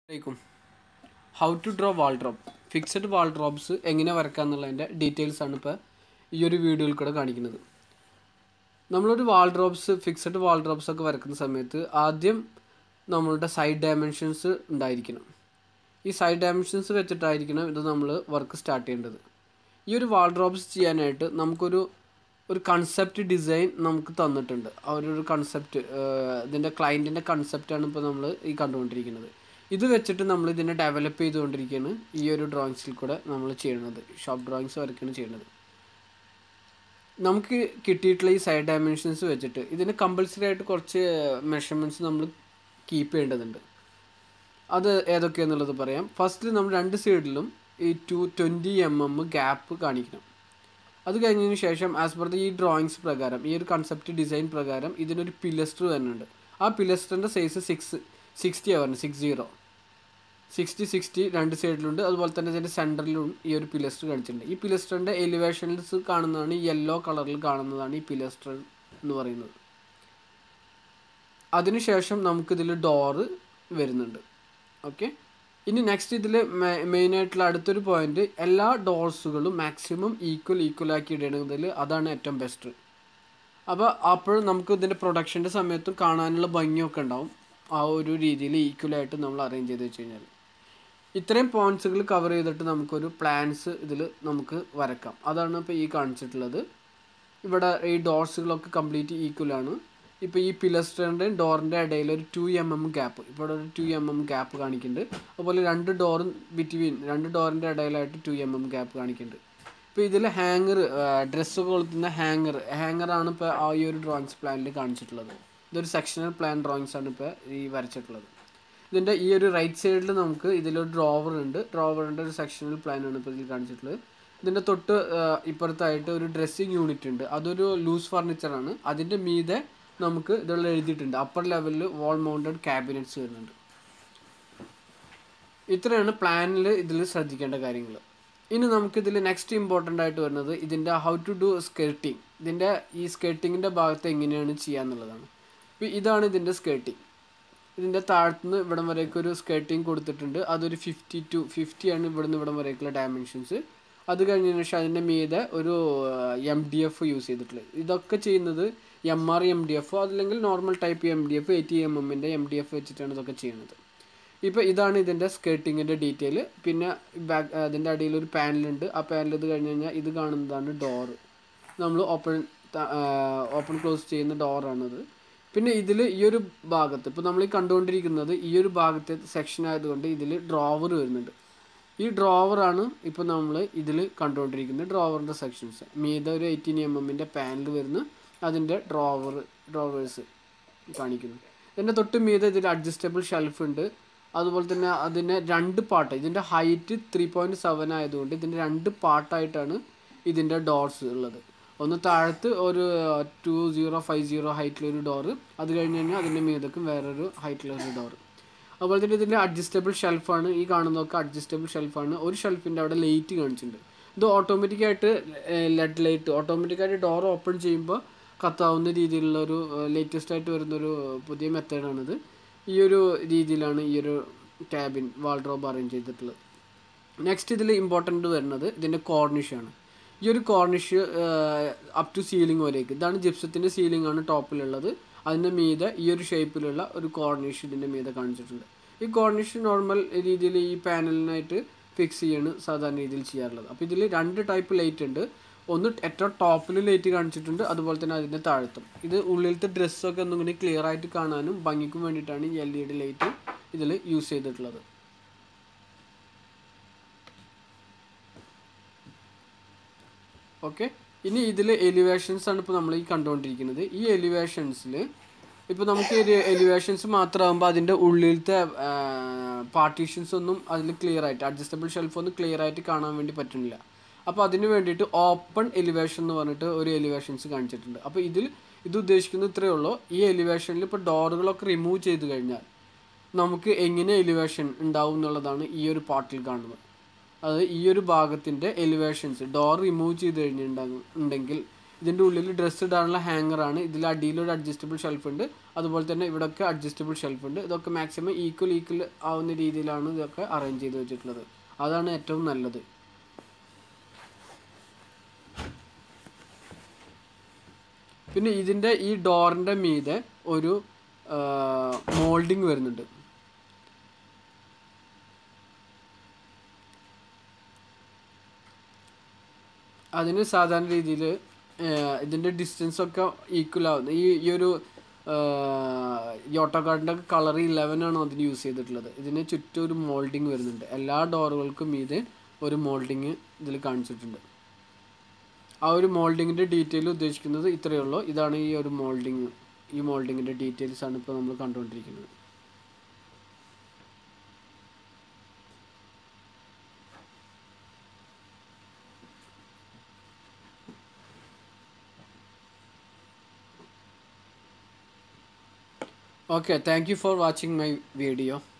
ക്കും how to draw wardrobe fixed wardrobes എങ്ങനെ വരക്കുക എന്നുള്ളതിൻ്റെ ഡീറ്റെയിൽസ് ആണ് ഇപ്പോൾ ഈ ഒരു വീഡിയോയിൽ കൂടെ കാണിക്കുന്നത് നമ്മളൊരു wardrobes fixed wardrobes ഒക്കെ വരക്കുന്ന സമയത്ത് ആദ്യം നമ്മളുടെ സൈഡ് ഡയമെൻഷൻസ് ഉണ്ടായിരിക്കണം ഈ സൈഡ് ഡയമെൻഷൻസ് വെച്ചിട്ടായിരിക്കണം ഇത് നമ്മൾ വർക്ക് സ്റ്റാർട്ട് ചെയ്യേണ്ടത് ഈ ഒരു വാൾ ഡ്രോപ്സ് ചെയ്യാനായിട്ട് നമുക്കൊരു ഒരു കൺസെപ്റ്റ് ഡിസൈൻ നമുക്ക് തന്നിട്ടുണ്ട് ആ ഒരു കൺസെപ്റ്റ് ഇതിൻ്റെ ക്ലയൻറ്റിൻ്റെ കൺസെപ്റ്റാണ് ഇപ്പോൾ നമ്മൾ ഈ കണ്ടുകൊണ്ടിരിക്കുന്നത് ഇത് വെച്ചിട്ട് നമ്മൾ ഇതിനെ ഡെവലപ്പ് ചെയ്തുകൊണ്ടിരിക്കുകയാണ് ഈ ഒരു ഡ്രോയിങ്സിൽ കൂടെ നമ്മൾ ചെയ്യുന്നത് ഷോപ്പ് ഡ്രോയിങ്സ് വരയ്ക്കാണ് ചെയ്യുന്നത് നമുക്ക് കിട്ടിയിട്ടുള്ള ഈ സൈഡ് ഡയമെൻഷൻസ് വെച്ചിട്ട് ഇതിന് കമ്പൽസറി ആയിട്ട് കുറച്ച് മെഷർമെൻറ്റ്സ് നമ്മൾ കീപ്പ് ചെയ്യേണ്ടതുണ്ട് അത് ഏതൊക്കെയാണെന്നുള്ളത് പറയാം ഫസ്റ്റിൽ നമ്മൾ രണ്ട് സൈഡിലും ഈ two twenty M M gap കാണിക്കണം അത് കഴിഞ്ഞതിന് ശേഷം ആസ് പെർ ഈ ഡ്രോയിങ്സ് പ്രകാരം ഈ ഒരു കൺസെപ്റ്റ് ഡിസൈൻ പ്രകാരം ഇതിനൊരു പിലസ്റ്റർ വരുന്നുണ്ട് ആ പിലസ്റ്ററിൻ്റെ സൈസ് സിക്സ് സിക്സ്റ്റി ആവുന്നുണ്ട് സിക്സ് സീറോ സിക്സ്റ്റി സിക്സ്റ്റി രണ്ട് സൈഡിലുണ്ട് അതുപോലെ തന്നെ ഇതിൻ്റെ സെൻറ്ററിലും ഈ ഒരു പിലസ്റ്റർ കാണിച്ചിട്ടുണ്ട് ഈ പിലസ്റ്ററിൻ്റെ എലിവേഷൻസ് കാണുന്നതാണ് ഈ യെല്ലോ കളറിൽ കാണുന്നതാണ് ഈ പിലസ്റ്റർ എന്ന് പറയുന്നത് അതിനുശേഷം നമുക്കിതിൽ ഡോറ് വരുന്നുണ്ട് ഓക്കെ ഇനി നെക്സ്റ്റ് ഇതിൽ മെയിനായിട്ടുള്ള അടുത്തൊരു പോയിന്റ് എല്ലാ ഡോർസുകളും മാക്സിമം ഈക്വൽ ഈക്വൽ ആക്കി ഇടുന്നതിൽ അതാണ് ഏറ്റവും ബെസ്റ്റ് അപ്പോൾ അപ്പോൾ നമുക്ക് ഇതിൻ്റെ പ്രൊഡക്ഷൻ്റെ സമയത്തും കാണാനുള്ള ഭംഗിയൊക്കെ ഉണ്ടാവും ആ ഒരു രീതിയിൽ ഈക്വലായിട്ട് നമ്മൾ അറേഞ്ച് ചെയ്ത് വെച്ച് കഴിഞ്ഞാൽ ഇത്രയും പോയിന്റ്സുകൾ കവർ ചെയ്തിട്ട് നമുക്കൊരു പ്ലാൻസ് ഇതിൽ നമുക്ക് വരക്കാം അതാണ് ഇപ്പോൾ ഈ കാണിച്ചിട്ടുള്ളത് ഇവിടെ ഈ ഡോർസുകളൊക്കെ കംപ്ലീറ്റ് ഈക്വലാണ് ഇപ്പോൾ ഈ പിലസ്റ്ററിൻ്റെയും ഡോറിൻ്റെ ഇടയിൽ ഒരു ടു എം എം ഗ്യാപ്പ് ഇപ്പോൾ ഒരു ടു എം എം ഗ്യാപ്പ് കാണിക്കുന്നുണ്ട് അതുപോലെ രണ്ട് ഡോറും ബിറ്റ്വീൻ രണ്ട് ഡോറിൻ്റെ ഇടയിലായിട്ട് ടു എം എം ഗ്യാപ്പ് കാണിക്കുന്നുണ്ട് ഇപ്പോൾ ഇതിൽ ഹാങ്ങർ ഡ്രസ്സ് കൊളുത്തുന്ന ഹാങ്ങർ ഹാങ്ങറാണ് ഇപ്പോൾ ആ ഈ ഒരു ഡ്രോയിങ്സ് പ്ലാനിൽ കാണിച്ചിട്ടുള്ളത് ഇതൊരു സെക്ഷണൽ പ്ലാൻ ഡ്രോയിങ്സ് ആണ് ഇപ്പോൾ ഈ വരച്ചിട്ടുള്ളത് ഇതിൻ്റെ ഈ ഒരു റൈറ്റ് സൈഡിൽ നമുക്ക് ഇതിലൊരു ഡ്രോവർ ഉണ്ട് ഡ്രോവറിൻ്റെ ഒരു സെക്ഷണൽ പ്ലാൻ ആണ് ഇപ്പോൾ ഇതിൽ കാണിച്ചിട്ടുള്ളത് ഇതിൻ്റെ തൊട്ട് ഇപ്പുറത്തായിട്ട് ഒരു ഡ്രസ്സിങ് യൂണിറ്റ് ഉണ്ട് അതൊരു ലൂസ് ഫർണിച്ചറാണ് അതിൻ്റെ മീതെ നമുക്ക് ഇതുള്ള എഴുതിയിട്ടുണ്ട് അപ്പർ ലെവലിൽ വാൾ മൗണ്ടഡ് ക്യാബിനറ്റ്സ് വരുന്നുണ്ട് ഇത്രയാണ് പ്ലാനിൽ ഇതിൽ ശ്രദ്ധിക്കേണ്ട കാര്യങ്ങൾ ഇനി നമുക്കിതിൽ നെക്സ്റ്റ് ഇമ്പോർട്ടൻ്റ് ആയിട്ട് വരുന്നത് ഇതിൻ്റെ ഹൗ ടു ഡു സ്കേർട്ടിങ് ഇതിൻ്റെ ഈ സ്കേർട്ടിങ്ങിൻ്റെ ഭാഗത്ത് എങ്ങനെയാണ് ചെയ്യാന്നുള്ളതാണ് ഇപ്പോൾ ഇതാണ് ഇതിൻ്റെ സ്കേർട്ടിങ് ഇതിൻ്റെ താഴത്തുനിന്ന് ഇവിടം വരേക്ക് ഒരു സ്കേർട്ടിങ് കൊടുത്തിട്ടുണ്ട് അതൊരു ഫിഫ്റ്റി ടു ഫിഫ്റ്റി ആണ് ഇവിടുന്ന് ഇവിടം വരേക്കുള്ള ഡയമെൻഷൻസ് അത് കഴിഞ്ഞതിന് ശേഷം അതിൻ്റെ മീതെ ഒരു എം ഡി എഫ് യൂസ് ചെയ്തിട്ടുള്ളത് ഇതൊക്കെ ചെയ്യുന്നത് M R M D F അതല്ലെങ്കിൽ normal type M D F eighty M എമ്മിൻ്റെ എം ഡി എഫ് വെച്ചിട്ടാണ് ഇതൊക്കെ ചെയ്യുന്നത് ഇപ്പോൾ ഇതാണ് ഇതിൻ്റെ സ്കേർട്ടിങ്ങിൻ്റെ ഡീറ്റെയിൽ പിന്നെ ബാക്ക് അതിൻ്റെ അടിയിൽ ഒരു പാനലുണ്ട് ആ പാനൽ ഇത് കഴിഞ്ഞ് കഴിഞ്ഞാൽ ഇത് കാണുന്നതാണ് ഡോറ് നമ്മൾ ഓപ്പൺ ഓപ്പൺ ക്ലോസ് ചെയ്യുന്ന ഡോറാണിത് പിന്നെ ഇതിൽ ഈ ഒരു ഭാഗത്ത് ഇപ്പോൾ നമ്മൾ ഈ കണ്ടുകൊണ്ടിരിക്കുന്നത് ഈ ഒരു ഭാഗത്തെ സെക്ഷൻ ആയതുകൊണ്ട് ഇതിൽ ഡ്രോവർ വരുന്നുണ്ട് ഈ ഡ്രോവറാണ് ഇപ്പോൾ നമ്മൾ ഇതിൽ കണ്ടുകൊണ്ടിരിക്കുന്നത് ഡ്രോവറിൻ്റെ സെക്ഷൻസ് മീത ഒരു എയ്റ്റീൻ എം എമ്മിൻ്റെ പാനൽ വരുന്നു അതിൻ്റെ ഡ്രോവർ ഡ്രോവേഴ്സ് കാണിക്കുന്നു ഇതിൻ്റെ തൊട്ട് മീതെ ഇതിൽ അഡ്ജസ്റ്റബിൾ ഷെൽഫ് ഉണ്ട് അതുപോലെ തന്നെ അതിന് രണ്ട് പാർട്ട് ഇതിൻ്റെ ഹൈറ്റ് ത്രീ പോയിൻറ്റ് സെവൻ ആയതുകൊണ്ട് ഇതിൻ്റെ രണ്ട് പാർട്ടായിട്ടാണ് ഇതിൻ്റെ ഡോർസ് ഉള്ളത് ഒന്ന് താഴത്ത് ഒരു ടു സീറോ ഫൈവ് സീറോ ഹൈറ്റിലൊരു ഡോറ് അത് കഴിഞ്ഞ് കഴിഞ്ഞാൽ അതിൻ്റെ മീതക്കും വേറൊരു ഹൈറ്റിലൊരു ഡോറ് അതുപോലെ തന്നെ ഇതിൻ്റെ അഡ്ജസ്റ്റബിൾ ഷെൽഫാണ് ഈ കാണുന്നതൊക്കെ അഡ്ജസ്റ്റബിൾ ഷെൽഫാണ് ഒരു ഷെൽഫിൻ്റെ അവിടെ ലൈറ്റ് കാണിച്ചിട്ടുണ്ട് ഇത് ഓട്ടോമാറ്റിക്കായിട്ട് ലെഡ് ലൈറ്റ് ഓട്ടോമാറ്റിക്കായിട്ട് ഡോർ ഓപ്പൺ ചെയ്യുമ്പോൾ കത്താവുന്ന രീതിയിലുള്ള ഒരു ലേറ്റസ്റ്റ് ആയിട്ട് വരുന്നൊരു പുതിയ മെത്തേഡാണിത് ഈ ഒരു രീതിയിലാണ് ഈ ഒരു ക്യാബിൻ വാൾഡ്രോബ് അറേഞ്ച് ചെയ്തിട്ടുള്ളത് നെക്സ്റ്റ് ഇതിൽ ഇമ്പോർട്ടൻ്റ് വരുന്നത് ഇതിൻ്റെ കോർണിഷാണ് ഈ ഒരു കോർണിഷ് അപ് ടു സീലിംഗ് വരേക്ക് ഇതാണ് ജിപ്സത്തിൻ്റെ സീലിംഗ് ആണ് ടോപ്പിലുള്ളത് അതിൻ്റെ മീതെ ഈ ഒരു ഷേപ്പിലുള്ള ഒരു കോർണിഷ് ഇതിൻ്റെ മീതെ കാണിച്ചിട്ടുണ്ട് ഈ കോർണിഷ് നോർമൽ രീതിയിൽ ഈ പാനലിനായിട്ട് ഫിക്സ് ചെയ്യാണ് സാധാരണ രീതിയിൽ ചെയ്യാറുള്ളത് അപ്പോൾ ഇതിൽ രണ്ട് ടൈപ്പ് ലൈറ്റ് ഉണ്ട് ഒന്ന് ഏറ്റവും ടോപ്പിൽ ലൈറ്റ് കാണിച്ചിട്ടുണ്ട് അതുപോലെ തന്നെ അതിൻ്റെ താഴത്തും ഇത് ഉള്ളിലത്തെ ഡ്രസ്സൊക്കെ ഒന്നും കൂടി ക്ലിയർ ആയിട്ട് കാണാനും ഭംഗിക്കും വേണ്ടിയിട്ടാണ് ഈ എൽ ഇ ഡി ലൈറ്റ് ഇതിൽ യൂസ് ചെയ്തിട്ടുള്ളത് ഓക്കെ ഇനി ഇതിൽ എലിവേഷൻസ് ആണ് ഇപ്പോൾ നമ്മൾ ഈ കണ്ടുകൊണ്ടിരിക്കുന്നത് ഈ എലിവേഷൻസിൽ ഇപ്പോൾ നമുക്ക് ഒരു എലിവേഷൻസ് മാത്രമാകുമ്പോൾ അതിൻ്റെ ഉള്ളിലത്തെ പാർട്ടീഷൻസ് ഒന്നും അതിൽ ക്ലിയർ ആയിട്ട് അഡ്ജസ്റ്റബിൾ ഷെൽഫ് ഒന്നും ക്ലിയർ ആയിട്ട് കാണാൻ വേണ്ടി പറ്റുന്നില്ല അപ്പോൾ അതിന് വേണ്ടിയിട്ട് ഓപ്പൺ എലിവേഷൻ എന്ന് പറഞ്ഞിട്ട് ഒരു എലിവേഷൻസ് കാണിച്ചിട്ടുണ്ട് അപ്പോൾ ഇതിൽ ഇത് ഉദ്ദേശിക്കുന്നത് ഇത്രയേ ഉള്ളൂ ഈ എലിവേഷനിൽ ഇപ്പോൾ ഡോറുകളൊക്കെ റിമൂവ് ചെയ്ത് കഴിഞ്ഞാൽ നമുക്ക് എങ്ങനെ എലിവേഷൻ ഉണ്ടാവും എന്നുള്ളതാണ് ഈ ഒരു പാർട്ടിൽ കാണുന്നത് അത് ഈ ഒരു ഭാഗത്തിൻ്റെ എലിവേഷൻസ് ഡോർ റിമൂവ് ചെയ്ത് കഴിഞ്ഞിട്ടുണ്ടെങ്കിൽ ഇതിൻ്റെ ഉള്ളിൽ ഡ്രസ്സ് ഇടാനുള്ള ഹാങ്ങറാണ് ഇതിൽ അടിയിലൊരു അഡ്ജസ്റ്റബിൾ ഷെൽഫ് ഉണ്ട് അതുപോലെ തന്നെ ഇവിടെയൊക്കെ അഡ്ജസ്റ്റബിൾ ഷെൽഫ് ഉണ്ട് ഇതൊക്കെ മാക്സിമം ഈക്വൽ ഈക്വൽ ആവുന്ന രീതിയിലാണ് ഇതൊക്കെ അറേഞ്ച് ചെയ്ത് വെച്ചിട്ടുള്ളത് അതാണ് ഏറ്റവും നല്ലത് പിന്നെ ഇതിൻ്റെ ഈ ഡോറിൻ്റെ മീതെ ഒരു മോൾഡിങ് വരുന്നുണ്ട് അതിന് സാധാരണ രീതിയിൽ ഇതിൻ്റെ ഡിസ്റ്റൻസ് ഒക്കെ ഈക്വൽ ആവുന്നു ഈ ഈ ഒരു ഈ ഓട്ടോകാർഡിൻ്റെ കളർ ഇലവൻ ആണ് അതിന് യൂസ് ചെയ്തിട്ടുള്ളത് ഇതിന് ചുറ്റും ഒരു മോൾഡിങ് വരുന്നുണ്ട് എല്ലാ ഡോറുകൾക്കും മീതെ ഒരു മോൾഡിങ് ഇതിൽ കാണിച്ചിട്ടുണ്ട് ആ ഒരു മോൾഡിങ്ങിൻ്റെ ഡീറ്റെയിൽ ഉദ്ദേശിക്കുന്നത് ഇത്രയേ ഉള്ളൂ ഇതാണ് ഈ ഒരു മോൾഡിങ് ഈ മോൾഡിങ്ങിൻ്റെ ഡീറ്റെയിൽസ് ആണ് ഇപ്പോൾ നമ്മൾ കണ്ടുകൊണ്ടിരിക്കുന്നത് Okay, thank you for watching my video.